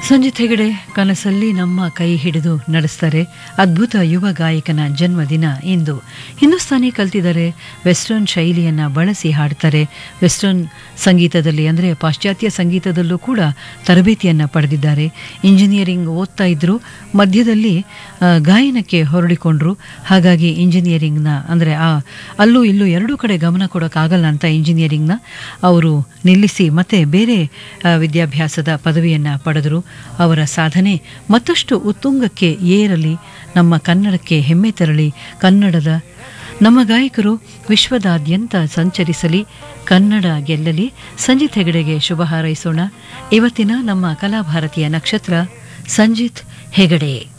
ಸಂಜಿತ್ ಹೆಗಡೆ ಕನಸಲ್ಲಿ ನಮ್ಮ ಕೈ ಹಿಡಿದು ನಡೆಸ್ತಾರೆ ಅದ್ಭುತ ಯುವ ಗಾಯಕನ ಜನ್ಮದಿನ ಇಂದು ಹಿಂದೂಸ್ತಾನಿ ಕಲ್ತಿದ್ದಾರೆ ವೆಸ್ಟರ್ನ್ ಶೈಲಿಯನ್ನು ಬಳಸಿ ಹಾಡ್ತಾರೆ ವೆಸ್ಟರ್ನ್ ಸಂಗೀತದಲ್ಲಿ ಅಂದರೆ ಪಾಶ್ಚಾತ್ಯ ಸಂಗೀತದಲ್ಲೂ ಕೂಡ ತರಬೇತಿಯನ್ನು ಪಡೆದಿದ್ದಾರೆ ಇಂಜಿನಿಯರಿಂಗ್ ಓದ್ತಾ ಇದ್ದರು ಮಧ್ಯದಲ್ಲಿ ಆ, ಗಾಯನಕ್ಕೆ ಹೊರಡಿಕೊಂಡ್ರು ಹಾಗಾಗಿ ಇಂಜಿನಿಯರಿಂಗ್ನ ಅಂದರೆ ಆ ಅಲ್ಲೂ ಇಲ್ಲೂ ಎರಡೂ ಕಡೆ ಗಮನ ಕೊಡೋಕ್ಕಾಗಲ್ಲ ಅಂತ ಇಂಜಿನಿಯರಿಂಗ್ನ ಅವರು ನಿಲ್ಲಿಸಿ ಮತ್ತೆ ಬೇರೆ ಆ, ವಿದ್ಯಾಭ್ಯಾಸದ ಪದವಿಯನ್ನು ಪಡೆದರು ಅವರ ಸಾಧನೆ ಮತ್ತಷ್ಟು ಉತ್ತುಂಗಕ್ಕೆ ಏರಲಿ ನಮ್ಮ ಕನ್ನಡಕ್ಕೆ ಹೆಮ್ಮೆ ತರಲಿ ಕನ್ನಡದ ನಮ್ಮ ಗಾಯಕರು ವಿಶ್ವದಾದ್ಯಂತ ಸಂಚರಿಸಲಿ ಕನ್ನಡ ಗೆಲ್ಲಲಿ ಸಂಜಿತ್ ಹೆಗಡೆಗೆ ಶುಭ ಹಾರೈಸೋಣ ಇವತ್ತಿನ ನಮ್ಮ ಕಲಾಭಾರತಿಯ ನಕ್ಷತ್ರ ಸಂಜಿತ್ ಹೆಗಡೆ